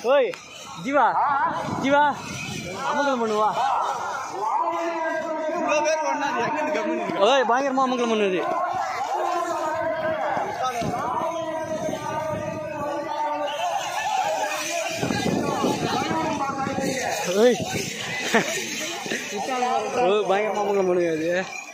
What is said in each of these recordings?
ஓய் ஜீவா ஜீவா அமங்கலம் பண்ணுவா இவ்வளோ பேர் ஒன்றா எங்கே கம்முன்னு இருக்கு ஓய் பயங்கரமா அமங்கலம் பண்ணுது ஓய் ஓ பயங்கரமா அமங்கலம் பண்ணுது அது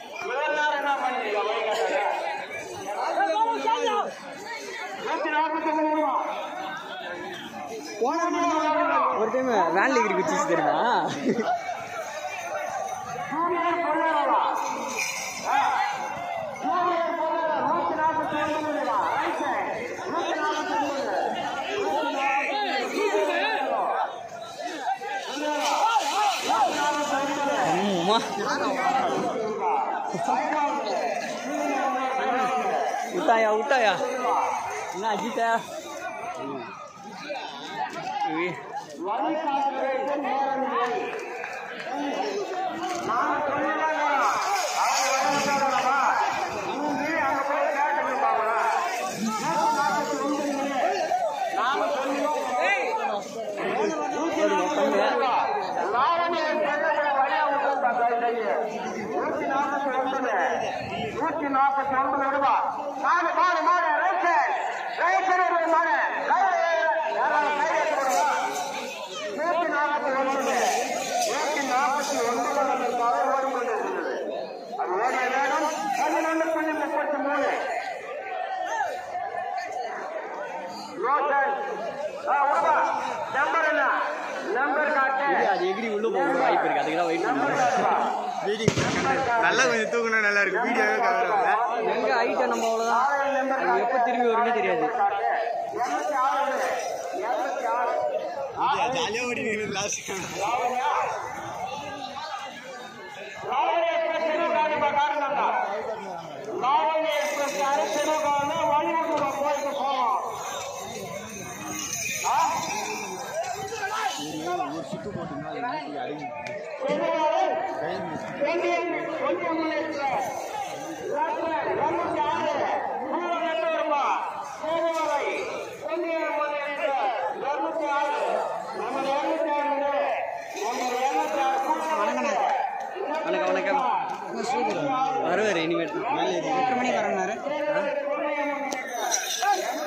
ஒரு டைம் வேன்ல ஏறி குச்சிச்சு தெரியுமா அம்மா விட்டாயா விட்டாயா என்ன அஜித்தா உய். ஒரு பசங்க. நூற்றி நாற்பத்தி ஒன்பது ரூபாய் மாடு மாடு மாடு ரைசர் ரைசர் ஒரு மாடு நூற்றி நாற்பத்தி ஒன்பது நூற்றி நாற்பத்தி ஒன்பது ஓடிக்கொண்டிருக்கிறது அது ஓடிய வேகம் பதினொன்று புள்ளி முப்பத்தி மூணு ரோஷன் நம்பர் என்ன நம்பர் காட்டு அது எகிரி உள்ள போக வாய்ப்பு இருக்கு அதுக்கு தான் வெயிட் பண்ணுறேன் நல்லா கொஞ்சம் தூக்குனா நல்லா இருக்கு வீடியோவே கவர் ஆகல எங்க ஹைட்டை நம்ம அவ்வளோதான் அது எப்போ திரும்பி வரும்னே தெரியாது ஜாலியாக ஓடி நின்று லாஸ்ட் லாவணி எக்ஸ்பிரஸ் தெருவுக்காண்டி இப்ப காரணம்டா. லாவணி எக்ஸ்பிரஸ் யாரு தெருவுக்காண்டி வழிவிட்டு போயிட்டு போவோம் ஆ? தெருவாரு, இந்தியன் ஒன்றியம் எக்ஸ்பிரஸ். லாஸ்ட்ல இருநூத்தி ஆறு, நூறு ரெண்டு ரூபாய். சேதுமலை, இந்தியன் ஒன்றியம் எக்ஸ்பிரஸ். இருநூத்தி ஆறு. நம்ம இருநூத்தி ஆறு நம்ம இருநூத்தி ஆறு வணக்கம் வணக்கம் வருவார் இனிமேல் எட்டு மணிக்கு வரேன்னாரு